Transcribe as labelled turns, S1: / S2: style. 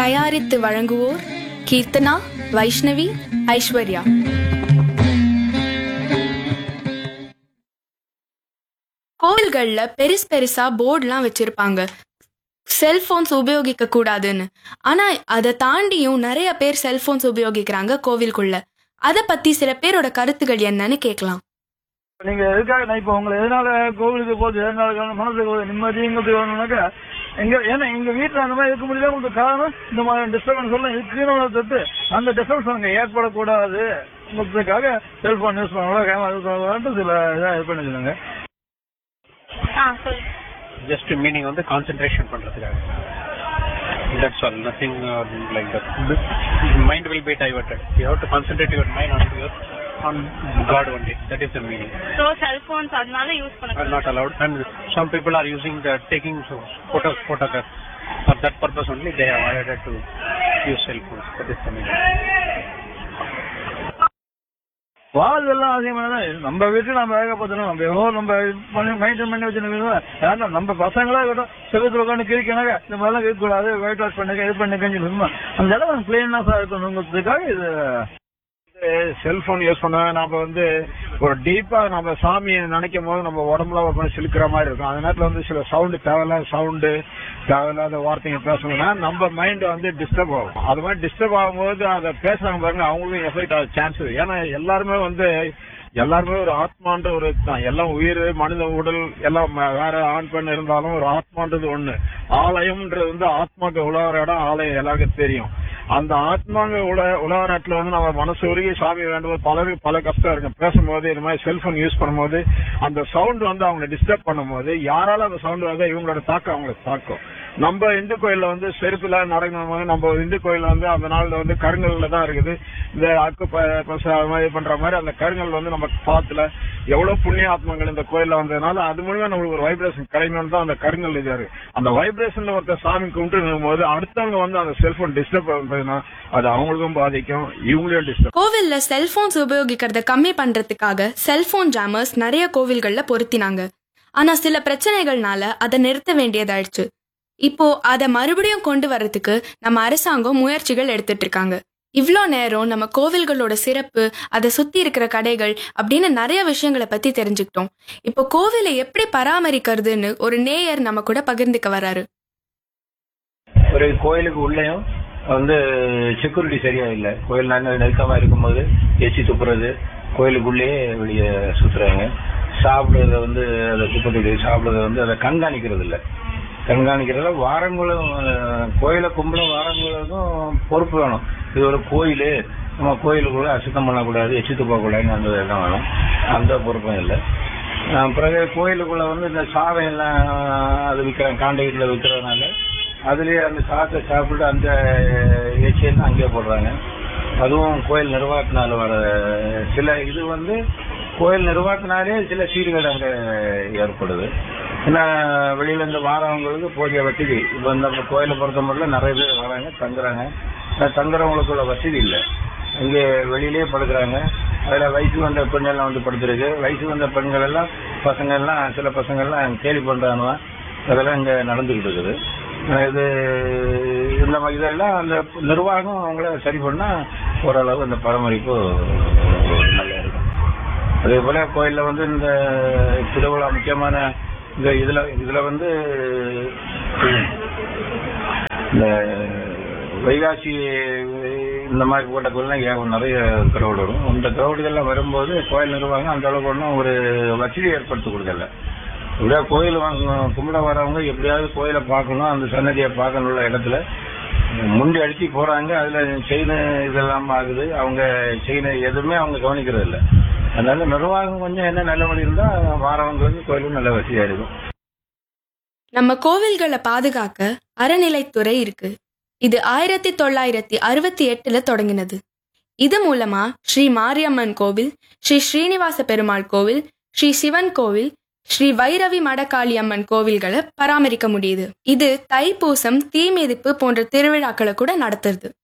S1: தயாரித்து வழங்குவோர் கீர்த்தனா வைஷ்ணவி ஐஸ்வர்யா கோவில்கள்ல பெருசு பெருசா போர்டுலாம் வச்சிருப்பாங்க செல்போன்ஸ் உபயோகிக்க கூடாதுன்னு ஆனா அதை தாண்டியும் நிறைய பேர் செல்போன்ஸ் உபயோகிக்கிறாங்க கோவிலுக்குள்ள அத பத்தி சில பேரோட கருத்துகள் என்னன்னு கேட்கலாம்
S2: நீங்க எதுக்காக நான் இப்போ உங்களை எதனால கோவிலுக்கு போகுது எதனால காரணம் மனசுக்கு போகுது நிம்மதிங்கிறது வேணும்னாக்கா எங்க ஏன்னா எங்க வீட்டுல அந்த மாதிரி இருக்க முடியல உங்களுக்கு காரணம் இந்த மாதிரி டிஸ்டர்பன்ஸ் எல்லாம் இருக்குன்னு தட்டு அந்த டிஸ்டர்பன்ஸ் அங்க ஏற்படக்கூடாது உங்களுக்காக செல்போன் யூஸ் பண்ணலாம் கேமரா யூஸ் பண்ணலாம்னு சில இதாக இது பண்ணிச்சுங்க
S3: ஆ சொல்லு
S4: ஜஸ்ட் மீனிங் வந்து கான்சென்ட்ரேஷன் பண்றதுக்காக that's all nothing like that mind will be diverted you have to concentrate your mind on your on God only that is the meaning
S3: so cellphones அதனால யூஸ்
S4: are
S3: பண்ண
S4: not allowed and some people are using the taking photos photographs for that purpose only they have added to use cell phones that is the meaning
S2: வாழ்வெல்லாம் அதிகமானதான் நம்ம வீட்டுல நம்ம வேக பார்த்தோம் நம்ம எவ்வளோ நம்ம மெயின்டைன் பண்ணி வச்சிருக்கோம் யாரா நம்ம பசங்களா இருக்கட்டும் செவத்துல உட்காந்து கிரிக்கனாக இந்த மாதிரிலாம் இருக்கக்கூடாது ஒயிட் வாஷ் பண்ணுங்க இது பண்ணுங்கன்னு சொல்லுமா அந்த இடம் பிளெயினாக இருக்கணுங்கிறதுக்காக இது
S5: செல்போன் யூஸ் பண்ண நாம வந்து ஒரு டீப்பா நம்ம சாமியை நினைக்கும் போது நம்ம உடம்புல ஒரு மாதிரி சிலுக்கிற மாதிரி இருக்கும் அந்த நேரத்துல வந்து சில சவுண்டு தேவையில்லாத சவுண்டு தேவையில்லாத வார்த்தைங்க பேசணும்னா நம்ம மைண்ட் வந்து டிஸ்டர்ப் ஆகும் அது மாதிரி டிஸ்டர்ப் ஆகும்போது அதை பேசுறாங்க பாருங்க அவங்களுக்கும் எஃபெக்ட் ஆக சான்ஸ் ஏன்னா எல்லாருமே வந்து எல்லாருமே ஒரு ஆத்மான்ற ஒரு தான் எல்லாம் உயிர் மனித உடல் எல்லாம் ம- வேற ஆண் பெண் இருந்தாலும் ஒரு ஆத்மான்றது ஒண்ணு ஆலயம்ன்றது வந்து ஆத்மாக்கு உலகிற இடம் ஆலயம் எல்லாருக்கும் தெரியும் அந்த ஆத்மாங்க உல உலகத்துல வந்து நம்ம மனசு உருகி சாமி வேண்டும் பலருக்கு பல கஷ்டம் இருக்கு பேசும்போது இந்த மாதிரி செல்போன் யூஸ் பண்ணும்போது அந்த சவுண்ட் வந்து அவங்களை டிஸ்டர்ப் பண்ணும்போது யாரால அந்த சவுண்ட் வந்து இவங்களோட தாக்கம் அவங்களை தாக்கும் நம்ம இந்து கோயில்ல வந்து செருப்புல நடக்கணும் போது நம்ம இந்து கோயில்ல வந்து அந்த நாள்ல வந்து கருங்கல்ல தான் இருக்குது இந்த அக்கு ப- பச அது மாதிரி பண்ற மாதிரி அந்த கருங்கல் வந்து நம்ம பாத்துல எவ்வளவு புண்ணிய ஆத்மங்கள் இந்த கோயில்ல வந்ததுனால அது மூலியமா நம்மளுக்கு ஒரு வைப்ரேஷன் கிடைக்கணும்னு தான் அந்த கருங்கல் இது இருக்கு அந்த வைப்ரேஷன்ல ஒருத்தர் சாமி கும்பிட்டு போது அடுத்தவங்க வந்து அந்த செல்போன் டிஸ்டர்ப் பண்றதுன்னா அது அவங்களுக்கும் பாதிக்கும் இவங்களையும் டிஸ்டர்ப்
S1: கோவில்ல செல்போன்ஸ் உபயோகிக்கிறத கம்மி பண்றதுக்காக செல்போன் ஜாமர்ஸ் நிறைய கோவில்கள்ல பொருத்தினாங்க ஆனா சில பிரச்சனைகள்னால அதை நிறுத்த வேண்டியதாயிடுச்சு இப்போ அதை மறுபடியும் கொண்டு வர்றதுக்கு நம்ம அரசாங்கம் முயற்சிகள் எடுத்துட்டு இருக்காங்க இவ்வளோ நேரம் நம்ம கோவில்களோட சிறப்பு அதை சுத்தி இருக்கிற கடைகள் அப்படின்னு நிறைய விஷயங்களை பத்தி தெரிஞ்சுக்கிட்டோம் இப்போ கோவிலை எப்படி பராமரிக்கிறதுன்னு ஒரு நேயர் நம்ம கூட பகிர்ந்துக்க வராரு
S6: ஒரு கோயிலுக்கு உள்ளேயும் வந்து செக்யூரிட்டி சரியா இல்ல கோயில் நல்ல நெருக்கமா இருக்கும்போது எச்சி துப்புறது கோயிலுக்குள்ளேயே வெளியே சுத்துறாங்க சாப்பிடுறத வந்து அதை குப்பை சாப்பிடுறத வந்து அதை கண்காணிக்கிறது இல்ல கண்காணிக்கிறதுல வாரங்களும் அஹ், கோயிலை கும்பல வாரங்களுக்கும் பொறுப்பு வேணும் இது ஒரு கோயில் நம்ம கோயிலுக்குள்ள அசுத்தம் பண்ணக்கூடாது எச்சி துப்பக்கூடாதுன்னு அந்த இடம் வேணும் அந்த பொறுப்பும் இல்லை அஹ், பிறகு கோயிலுக்குள்ள வந்து இந்த சாதம் எல்லாம் அது விற்கிறாங்க காண்டையில் விற்கிறதுனால அதுலயே அந்த சாத்தை சாப்பிட்டு அந்த எச்சியெல்லாம் அங்கேயே போடுறாங்க அதுவும் கோயில் நிர்வாகத்தினால வர சில இது வந்து கோயில் நிர்வாகத்தினாலே சில சீர்கேடு அங்க ஏற்படுது ஏன்னா வெளியில இருந்து வாரவங்களுக்கு போதிய வசதி இப்ப நம்ம கோயிலை பொறுத்த மட்டும் நிறைய பேர் வராங்க தங்குறாங்க ஆனா தங்குறவங்களுக்குள்ள வசதி இல்லை இங்கே வெளியிலேயே படுக்கிறாங்க அதுல வயசு வந்த பெண்கள் வந்து படுத்திருக்கு வயசு வந்த பெண்கள் எல்லாம் பசங்க எல்லாம் சில பசங்க எல்லாம் கேலி பண்றானுவா அதெல்லாம் இங்க நடந்துகிட்டு இருக்குது அஹ் இது இந்த மாதிரி இதெல்லாம் அந்த நிர்வாகம் அவங்கள சரி பண்ணா ஓரளவு அந்த பராமரிப்பு நல்லா இருக்கும் அதே போல கோயில்ல வந்து இந்த திருவிழா முக்கியமான இந்த இதுல இதுல வந்து இந்த வைகாசி இந்த மாதிரி போட்ட கோயிலாம் ஏன் நிறைய கிரௌட் வரும் அந்த கிரௌடுகள்லாம் வரும்போது கோயில் நிர்வாகம் அந்த அளவுக்கு ஒன்றும் ஒரு வசதி ஏற்படுத்தி கொடுக்கல எப்படியா கோயில் வாங்கணும் கும்பிட வரவங்க எப்படியாவது கோயிலை பார்க்கணும் அந்த சன்னதியை பார்க்கணுள்ள இடத்துல முண்டி அடிச்சு போறாங்க அதுல செயின் இதெல்லாம் ஆகுது அவங்க செயின் எதுவுமே அவங்க கவனிக்கிறது இல்ல அதனால நிர்வாகம் கொஞ்சம் என்ன நல்ல வழி இருந்தா வாரவங்களுக்கு கோயிலும் நல்ல வசதியா இருக்கும்
S1: நம்ம கோவில்களை பாதுகாக்க அறநிலைத்துறை இருக்கு இது ஆயிரத்தி தொள்ளாயிரத்தி அறுபத்தி எட்டுல தொடங்கினது இது மூலமா ஸ்ரீ மாரியம்மன் கோவில் ஸ்ரீ ஸ்ரீனிவாச பெருமாள் கோவில் ஸ்ரீ சிவன் கோவில் ஸ்ரீ வைரவி மடக்காளி அம்மன் கோவில்களை பராமரிக்க முடியுது இது தைப்பூசம் தீ மிதிப்பு போன்ற திருவிழாக்களை கூட நடத்துறது